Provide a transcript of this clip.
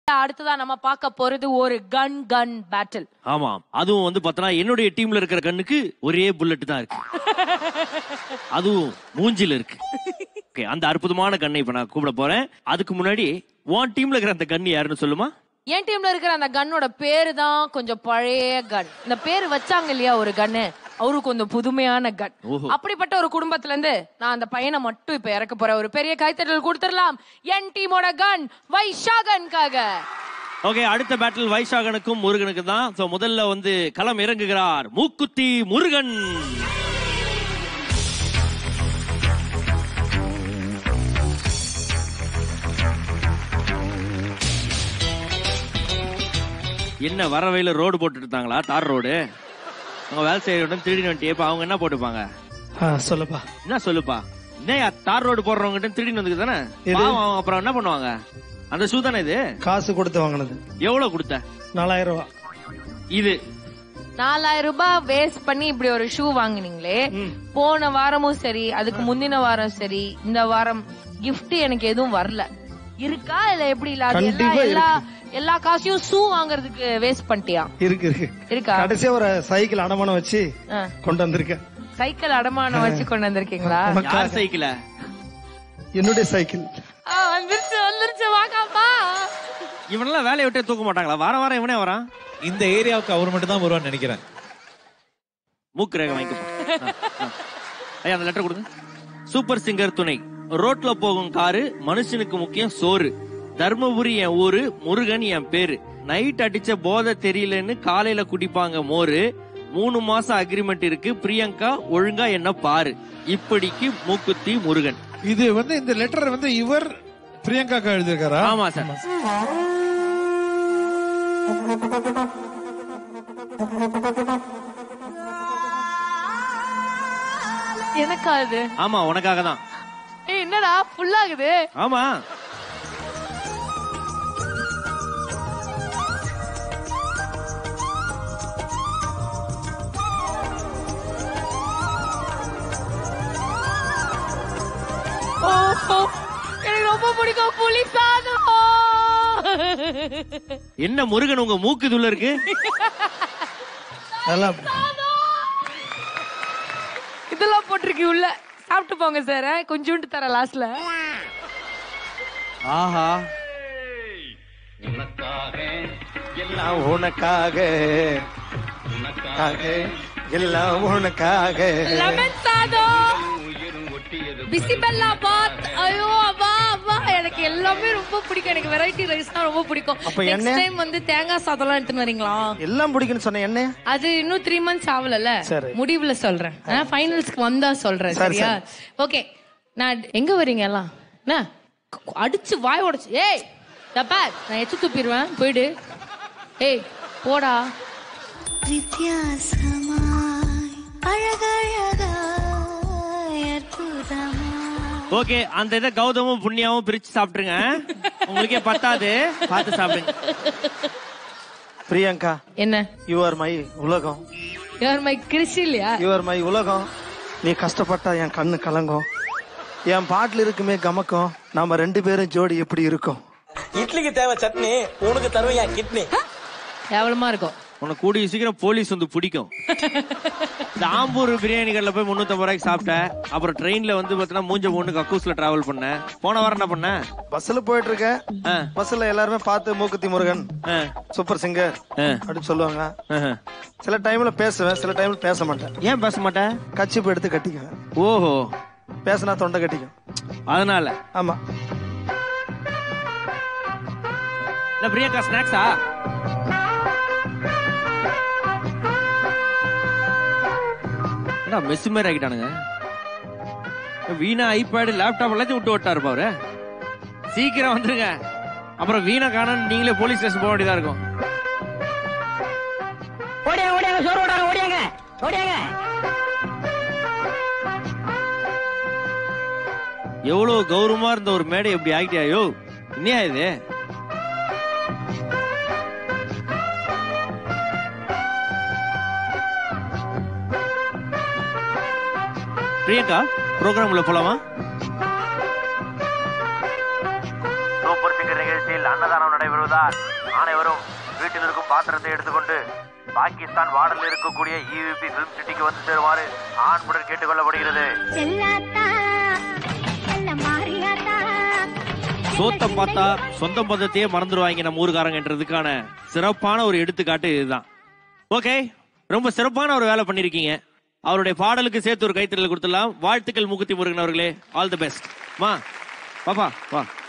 அடுத்ததா நம்ம பார்க்க போறது ஒரு கன் கன் பேட்டில் ஆமா அதுவும் வந்து பார்த்தனா என்னுடைய டீம்ல இருக்கிற கண்ணுக்கு ஒரே புல்லட் தான் இருக்கு அதுவும் மூஞ்சில இருக்கு ஓகே அந்த அற்புதமான கண்ணை இப்ப நான் கூப்பிட போறேன் அதுக்கு முன்னாடி உன் டீம்ல இருக்கிற அந்த கன் யாருன்னு சொல்லுமா என் டீம்ல இருக்கிற அந்த கன்னோட பேரு தான் கொஞ்சம் பழைய கன் இந்த பேரு வச்சாங்க இல்லையா ஒரு கன்னு அவருக்கு கொஞ்சம் புதுமையான கன் ஓஹோ. அப்படிப்பட்ட ஒரு குடும்பத்துல இருந்து நான் அந்த பையனை மட்டும் இப்ப இறக்க போறேன் ஒரு பெரிய கைத்தட்டல் கொடுத்துடலாம் என் டீமோட கன் வைஷாகன்காக ஓகே அடுத்த பேட்டில் வைசாகனுக்கும் முருகனுக்கு தான் சோ முதல்ல வந்து களம் இறங்குகிறார் மூக்குத்தி முருகன் என்ன வர வழியில ரோடு போட்டுட்டு இருந்தாங்களா தார் ரோடு அவங்க வேலை செய்யற உடனே திருடி வந்துட்டு இப்ப அவங்க என்ன போட்டுப்பாங்க ஆ, சொல்லுப்பா என்ன சொல்லுப்பா என்னையா தார் ரோடு போடுறவங்க கிட்ட திருடி வந்துக்கு தானே இது- பாவம், அவங்க அப்புறம் என்ன பண்ணுவாங்க அந்த ஷூ தானே இது காசு கொடுத்து வாங்கினது எவ்வளவு கொடுத்த நாலாயிரம் ரூபா இது நாலாயிரம் ரூபாய் வேஸ்ட் பண்ணி இப்படி ஒரு ஷூ வாங்குனீங்களே போன வாரமும் சரி அதுக்கு முந்தின வாரம் சரி இந்த வாரம் gift எனக்கு எதுவும் வரல இருக்கா இல்ல எப்படி இல்ல அது எல்லா கண்டிப்பா எல்லா எல்லா காசையும் ஷூ வாங்குறதுக்கு வேஸ்ட் பண்ணிட்டியா இருக்கு இருக்கு இருக்கா கடைசியா ஒரு சைக்கிள் அடமானம் வச்சு ஆ. கொண்டு வந்திருக்கேன் சைக்கிள் அடமானம் வச்சு கொண்டு வந்திருக்கீங்களா யார் சைக்கிள என்னுடைய சைக்கிள் ஆ, வந்துருச்சு வந்துருச்சு வாங்கப்பா இவனெல்லாம் வேலையை விட்டே தூக்க மாட்டாங்களா வார வாரம் இவனே வரான் இந்த ஏரியாவுக்கு அவர் மட்டும் தான் வருவான்னு நினைக்கிறேன் மூக்கு ரேகை வாங்கிக்கப்பா ஐயா அந்த லெட்டர் கொடுங்க சூப்பர் சிங்கர் துணை ரோட்ல போகும் காரு மனுஷனுக்கு முக்கியம் சோறு தர்மபுரி என் ஊரு முருகன் என் பேரு நைட் அடிச்ச போதை தெரியலன்னு காலையில குடிப்பாங்க மோரு மூணு மாசம் அக்ரிமெண்ட் இருக்கு பிரியங்கா ஒழுங்கா என்ன பாரு இப்படிக்கு மூக்குத்தி முருகன் இது வந்து இந்த லெட்டர் வந்து இவர் பிரியங்காக்கா எழுதியிருக்காரா ஆமா சார் எனக்கா இது ஆமா உனக்காக தான் ஏய் என்னடா ஃபுல் ஆகுது ஆமா ஓஹோ, எனக்கு ரொம்ப பிடிக்கும் புளி சாதம் என்ன முருகன் உங்க மூக்கு இதுல இருக்கு அதெல்லாம் இதெல்லாம் போட்டிருக்கு உள்ள சாப்பிட்டு போங்க சார் கொஞ்சோண்டு தர லாஸ்ட்ல ஆஹா எல்லாம் உனக்காக உனக்காக எல்லாம் உனக்காக லெமன் சாதம் பிசிபெல்லா பாத் ஐயோ அப்பா அப்பா எனக்கு எல்லாமே ரொம்ப பிடிக்கும் எனக்கு வெரைட்டி ரைஸ் தான் ரொம்ப பிடிக்கும் அப்ப நெக்ஸ்ட் என்ன? டைம் வந்து தேங்காய் சாதம்லாம் எடுத்துன்னு வரீங்களா எல்லாம் பிடிக்குன்னு சொன்ன என்ன அது இன்னும் த்ரீ மந்த்ஸ் ஆகலல்ல சரி. முடிவுல சொல்றேன் ஃபைனல்ஸ்க்கு வந்தா சொல்றேன் சரி, சரியா ஓகே நான் எங்க வரீங்க எல்லாம் என்ன க- அடிச்சு வாய் உடைச்சு ஏய் தப்பா நான் எச்சு துப்பிடுவேன் போயிடு ஏய் போடா வித்தியாசமாய் அழகழகாய் அற்புதமாய் ஓகே அந்த இதை கௌதமும் புண்ணியாவும் பிரிச்சு சாப்பிட்டுருங்க உங்களுக்கே பத்தாது பார்த்து சாப்பிடுங்க பிரியங்கா என்ன யூ ஆர் மை உலகம் யுவர் மை கிறிஸ்டி இல்லையா யூ ஆர் மை உலகம் நீ கஷ்டப்பட்டா என் கண்ணு கலங்கும் என் பாட்டுல இருக்குமே கமக்கம் நாம ரெண்டு பேரும் ஜோடி எப்படி இருக்கும் இட்லிக்கு தேவை சட்னி உனக்கு தருவையா கிட்னி கேவலமா இருக்கும் உனக்கு கூடிய சீக்கிரம் போலீஸ் வந்து பிடிக்கும் இந்த ஆம்பூர் பிரியாணி கடையில போய் முன்னூத்தி ரூபாய்க்கு சாப்பிட்டேன் அப்புறம் ட்ரெயின்ல வந்து பாத்தீங்கன்னா மூஞ்ச பொண்ணு கக்கூஸ்ல டிராவல் பண்ணேன் போன வாரம் என்ன பண்ண பஸ்ல போயிட்டு இருக்கேன் ஆ. பஸ்ல எல்லாருமே பார்த்து மூக்குத்தி முருகன் ஆ, சூப்பர் சிங்கர் ஆ, அப்படின்னு சொல்லுவாங்க ஆஹா. சில டைம்ல பேசுவேன் சில டைம்ல பேச மாட்டேன் ஏன் பேச மாட்டேன் கச்சிப்பு எடுத்து கட்டிக்குவேன் ஓஹோ பேசினா தொண்டை கட்டிக்கும் அதனால ஆமா இல்ல பிரியங்கா ஸ்நாக்ஸா என்ன மெஸ் மாதிரி ஆகிட்டானுங்க வீணா ஐபேடு லேப்டாப் எல்லாத்தையும் விட்டு விட்டாரு அவரு சீக்கிரம் வந்துருங்க அப்புறம் வீணா காணோன்னு நீங்களே போலீஸ் ஸ்டேஷன் போக வேண்டியதா இருக்கும் ஓடியாங்க ஓடியாங்க சோறு ஓடாங்க ஓடியாங்க ஓடியாங்க எவ்வளவு கௌரவமா இருந்த ஒரு மேடை எப்படி ஆகிட்டியாயோ என்னையா இது பிரியங்கா ப்ரோக்ராம்ல போலாமா சூப்பர் சிங்கர் நிகழ்ச்சியில் அன்னதானம் நடைபெறுவதால் என்பதால் அனைவரும் வீட்டில் இருக்கும் பாத்திரத்தை எடுத்துக்கொண்டு பாகிஸ்தான் வார்டரில் இருக்கக்கூடிய E இவிபி பிலிம் சிட்டிக்கு வந்து சேருமாறு ஆண்புடன் கேட்டுக்கொள்ளப்படுகிறது செல்லாத்தா செல்ல மாறியாத்தா சோத்த பார்த்தா சொந்த பந்தத்தையே மறந்துடுவாங்க நம்ம ஊருக்காரங்கன்றதுக்கான சிறப்பான ஒரு எடுத்துக்காட்டு இதுதான் ஓகே ரொம்ப சிறப்பான ஒரு வேலை பண்ணிருக்கீங்க அவருடைய பாடலுக்கு சேர்த்து ஒரு கைத்தறல் கொடுத்துடலாம் வாழ்த்துக்கள் முகுத்தி முருகன் அவர்களே ஆல் தி பெஸ்ட் மா பாப்பா வா